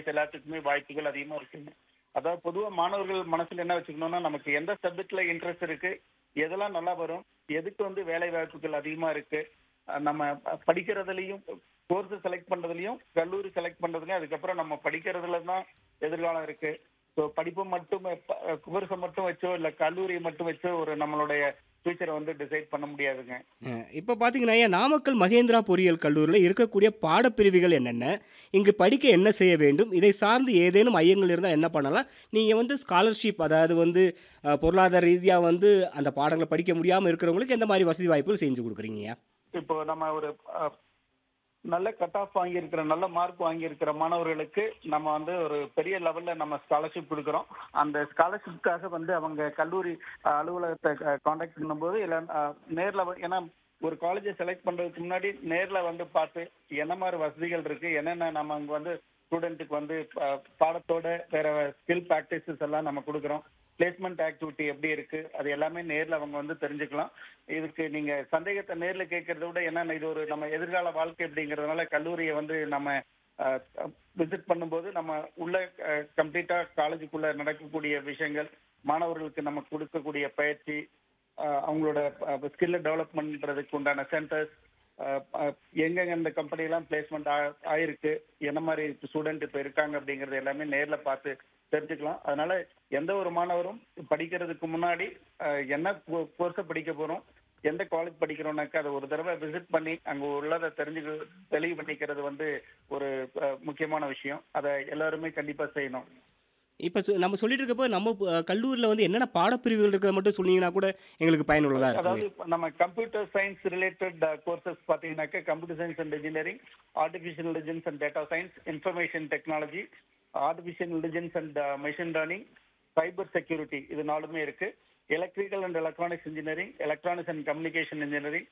science எல்லாத்துக்குமே வாய்ப்புகள் அதிகமா இருக்குங்க அதாவது பொதுவா மாணவர்கள் மனசுல என்ன வச்சுக்கணும்னா நமக்கு எந்த சப்ஜெக்ட்ல இன்ட்ரெஸ்ட் இருக்கு எதெல்லாம் நல்லா வரும் எதுக்கு வந்து வேலை வாய்ப்புகள் அதிகமா இருக்கு அஹ் நம்ம ப- படிக்கிறதுலயும் கோர்ஸ் செலக்ட் பண்றதுலயும் கல்லூரி செலக்ட் பண்றதுலயும் அதுக்கப்புறம் நம்ம படிக்கிறதுல தான் எதிர்காலம் இருக்கு ஸோ படிப்பு மட்டும் கோர்ஸை மட்டும் வச்சோ இல்ல கல்லூரியை மட்டும் வச்சோ ஒரு நம்மளுடைய ஃபியூச்சரை வந்து டிசைட் பண்ண முடியாதுங்க இப்போ பார்த்தீங்கன்னா ஐயா நாமக்கல் மகேந்திரா பொறியியல் கல்லூரியில் இருக்கக்கூடிய பாடப்பிரிவுகள் என்னென்ன இங்கு படிக்க என்ன செய்ய வேண்டும் இதை சார்ந்து ஏதேனும் ஐயங்கள் இருந்தால் என்ன பண்ணலாம் நீங்கள் வந்து ஸ்காலர்ஷிப் அதாவது வந்து அஹ், பொருளாதார ரீதியாக வந்து அந்த பாடங்களை படிக்க முடியாமல் இருக்கிறவங்களுக்கு எந்த மாதிரி வசதி வாய்ப்புகள் செஞ்சு கொடுக்குறீங்கய்யா இப்போ நம்ம ஒரு அஹ், நல்ல கட் ஆஃப் வாங்கியிருக்கிற நல்ல மார்க் வாங்கியிருக்கிற மாணவர்களுக்கு நம்ம வந்து ஒரு பெரிய லெவல்ல நம்ம ஸ்காலர்ஷிப் கொடுக்குறோம் அந்த ஸ்காலர்ஷிப்காக வந்து அவங்க கல்லூரி அஹ், அலுவலகத்தை காண்டாக்ட் பண்ணும்போது இல்லை அஹ், நேர்ல வ- ஏன்னா ஒரு காலேஜை செலக்ட் பண்றதுக்கு முன்னாடி நேர்ல வந்து பார்த்து என்ன மாதிரி வசதிகள் இருக்கு என்னென்ன நம்ம அங்க வந்து ஸ்டூடெண்ட்டுக்கு வந்து அஹ், பாடத்தோட வேற ஸ்கில் ப்ராக்டிசஸ் எல்லாம் நம்ம கொடுக்குறோம் பிளேஸ்மெண்ட் ஆக்டிவிட்டி எப்படி இருக்கு அது எல்லாமே நேர்ல அவங்க வந்து தெரிஞ்சுக்கலாம் இதுக்கு நீங்க சந்தேகத்தை நேர்ல கேட்கறத விட என்ன இது ஒரு நம்ம எதிர்கால வாழ்க்கை அப்படிங்கறதுனால கல்லூரியை வந்து நம்ம விசிட் பண்ணும்போது நம்ம உள்ள கம்ப்ளீட்டா காலேஜுக்குள்ள நடக்கக்கூடிய விஷயங்கள் மாணவர்களுக்கு நம்ம கொடுக்கக்கூடிய பயிற்சி அஹ், அவங்களோட ஸ்கில்ல டெவலப் பண்றதுக்கு உண்டான சென்டர்ஸ் எங்கெங்க இந்த கம்பெனி எல்லாம் பிளேஸ்மெண்ட் ஆயிருக்கு என்ன மாதிரி ஸ்டூடெண்ட் இப்ப இருக்காங்க அப்படிங்கறது எல்லாமே நேர்ல பார்த்து தெரிஞ்சுக்கலாம் அதனால எந்த ஒரு மாணவரும் படிக்கிறதுக்கு முன்னாடி அஹ், என்ன கோர்ஸை படிக்க போறோம் எந்த காலேஜ் படிக்கிறோம்னாக்கா அதை ஒரு தடவை விசிட் பண்ணி அங்க உள்ளதை தெரிஞ்சு தெளிவு பண்ணிக்கிறது வந்து ஒரு அஹ், முக்கியமான விஷயம் அதை எல்லாருமே கண்டிப்பா செய்யணும் இப்போ நம்ம சொல்லிட்டு இருக்கப்போ நம்ம கல்லூரியில் வந்து என்னென்ன பாடப்பிரிவுகள் இருக்கிறத மட்டும் சொன்னீங்கன்னா கூட எங்களுக்கு பயனுள்ளதாக இருக்கும் அதாவது இப்ப நம்ம கம்ப்யூட்டர் சயின்ஸ் ரிலேட்டட் கோர்சஸ் பாத்தீங்கன்னாக்க computer science and engineering artificial intelligence and data science information technology artificial intelligence and machine learning cyber security இது நாலுமே இருக்கு electrical and electronics engineering electronics and communication engineering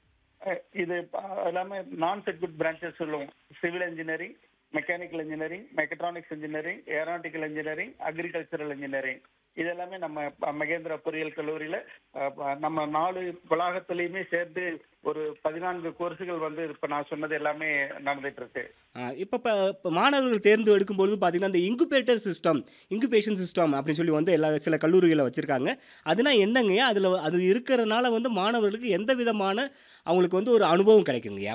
இது அஹ், எல்லாமே நான் சர்க்யூட் பிரான்ச்சஸ் சொல்லுவோம் civil engineering mechanical engineering mechatronics engineering aeronautical engineering agricultural engineering இது எல்லாமே நம்ம அஹ், மகேந்திரா பொறியியல் கல்லூரியில அஹ், ப- நம்ம நாலு வளாகத்திலயுமே சேர்த்து ஒரு பதினான்கு கோர்ஸுகள் வந்து இப்ப நான் சொன்னது எல்லாமே நடந்துட்டு இருக்கு இப்போ இப்போ மாணவர்கள் தேர்ந்து எடுக்கும்பொழுது பார்த்தீங்கன்னா இந்த இன்குபேட்டர் சிஸ்டம் இன்குபேஷன் சிஸ்டம் அப்படின்னு சொல்லி வந்து எல்லா சில கல்லூரிகளில் வச்சுருக்காங்க அதுனா என்னங்கய்யா அதில் அது இருக்கிறதுனால வந்து மாணவர்களுக்கு எந்த விதமான அவங்களுக்கு வந்து ஒரு அனுபவம் கிடைக்குங்கய்யா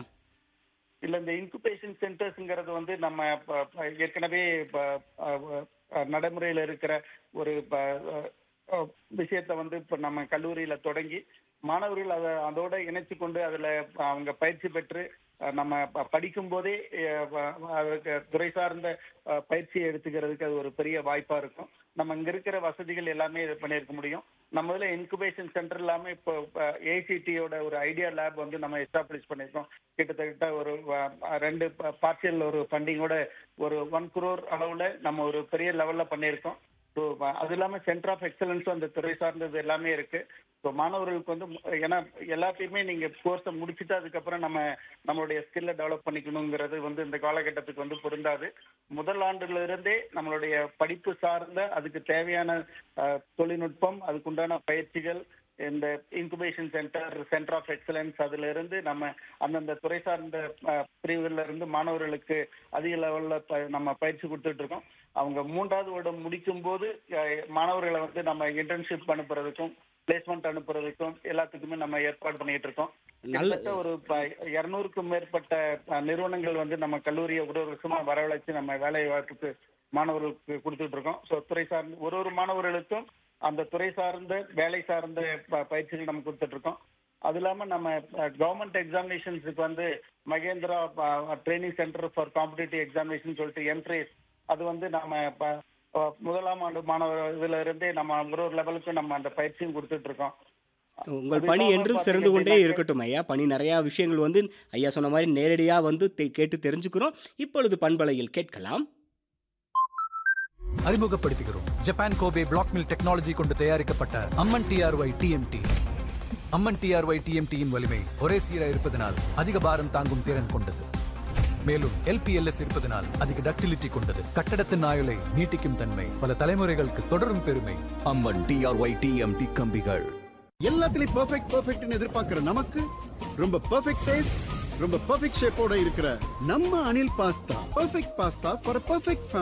இல்ல இந்த இன்குபேஷன் சென்டர்ஸ்ங்கிறது வந்து நம்ம ப- ப- ஏற்கனவே ப- அஹ் அஹ் நடைமுறையில இருக்கிற ஒரு ப- அஹ் அஹ் விஷயத்தை வந்து இப்ப நம்ம கல்லூரியில தொடங்கி மாணவர்கள் அதை அதோட இணைச்சு கொண்டு அதுல அவங்க பயிற்சி பெற்று அஹ் நம்ம ப- படிக்கும் போதே அஹ் வ- அதுக்கு துறை சார்ந்த அஹ், பயிற்சியை எடுத்துக்கிறதுக்கு அது ஒரு பெரிய வாய்ப்பா இருக்கும் நம்ம இங்க இருக்கிற வசதிகள் எல்லாமே இது பண்ணியிருக்க முடியும் நம்ம இதுல இன்குபேஷன் சென்டர் இல்லாம இப்போ ஏசிடியோட ஒரு ஐடியா லேப் வந்து நம்ம எஸ்டாப்ளிஷ் பண்ணியிருக்கோம் கிட்டத்தட்ட ஒரு அஹ், ரெண்டு பார்ஷியல் ஒரு ஃபண்டிங்கோட ஒரு ஒன் குரோர் அளவுல நம்ம ஒரு பெரிய லெவல்ல பண்ணியிருக்கோம் ஸோ அது இல்லாம சென்டர் ஆஃப் எக்ஸலன்ஸும் அந்த துறை சார்ந்தது எல்லாமே இருக்கு ஸோ மாணவர்களுக்கு வந்து மு- ஏன்னா எல்லாத்தையுமே நீங்க கோர்ஸை முடிச்சுட்டு அதுக்கப்புறம் நம்ம நம்மளுடைய ஸ்கில்லை டெவலப் பண்ணிக்கணுங்கிறது வந்து இந்த காலகட்டத்துக்கு வந்து பொருந்தாது முதல் ஆண்டுல இருந்தே நம்மளுடைய படிப்பு சார்ந்த அதுக்கு தேவையான அஹ், தொழில்நுட்பம் அதுக்குண்டான பயிற்சிகள் இந்த incubation centre centre of excellence அதுல இருந்து நம்ம அந்தந்த துறை சார்ந்த அஹ், பிரிவுகள்ல இருந்து மாணவர்களுக்கு அதிக லெவல்ல ப- நம்ம பயிற்சி கொடுத்துட்டு இருக்கோம் அவங்க மூன்றாவது வருடம் முடிக்கும் போது அஹ், மாணவர்களை வந்து நம்ம இன்டர்ன்ஷிப் அனுப்புறதுக்கும் பிளேஸ்மெண்ட் அனுப்புறதுக்கும் எல்லாத்துக்குமே நம்ம ஏற்பாடு பண்ணிட்டு இருக்கோம் நல்ல கிட்டத்தட்ட ஒரு இருநூறுக்கும் மேற்பட்ட அஹ், நிறுவனங்கள் வந்து நம்ம கல்லூரியை ஒரு ஒரு வருஷமா வரவழைச்சு நம்ம வேலை வாய்ப்புக்கு மாணவர்களுக்கு கொடுத்துட்டு இருக்கோம் ஸோ துறை சார்ந்த ஒரு ஒரு மாணவர்களுக்கும் அந்த துறை சார்ந்த வேலை சார்ந்த ப- பயிற்சிகள் நம்ம கொடுத்துட்டு இருக்கோம் அது இல்லாம நம்ம கவர்மெண்ட் எக்ஸாமினேஷன்ஸுக்கு வந்து Mahendra training centre for competitive examination சொல்லிட்டு என்ட்ரேஸ் அது வந்து நம்ம ப- அஹ், முதலாம் ஆண்டு மாணவர் இதுல இருந்தே நம்ம ஒரு ஒரு லெவலுக்கு நம்ம அந்த பயிற்சியும் கொடுத்துட்டு இருக்கோம் உங்கள் அது பணி இல்லாம என்றும் பார்த்தீங்க சிறந்து கொண்டே அப்படின்னாக்க- இருக்கட்டும் ஐயா பணி நிறையா விஷயங்கள் வந்து ஐயா சொன்ன மாதிரி நேரடியாக வந்து தெ- கேட்டு தெரிஞ்சுக்கிறோம் இப்பொழுது பண்பலையில் கேட்கலாம் அறிமுகப்படுத்துகிறோம் Japan Kobe black mill technology கொண்டு தயாரிக்கப்பட்ட Amman TRY TMT Amman TRY டிஎம்டியின் வலிமை ஒரே சீராக இருப்பதனால் அதிக பாரம் தாங்கும் திறன் கொண்டது மேலும் எல்பிஎல்எஸ் இருப்பதனால் அதிக டக்டிலிட்டி கொண்டது கட்டடத்தின் ஆயுளை நீட்டிக்கும் தன்மை பல தலைமுறைகளுக்கு தொடரும் பெருமை அம்மன் டிஆர்ஒய் டிஎம்டி கம்பிகள் எல்லாத்துலயும் பெர்ஃபெக்ட் பெர்ஃபெக்ட்னு எதிர்பார்க்கிற நமக்கு ரொம்ப பெர்ஃபெக்ட் டேஸ்ட் ரொம்ப பெர்ஃபெக்ட் ஷேப்போட இருக்கிற நம்ம Anil pasta perfect pasta for perfect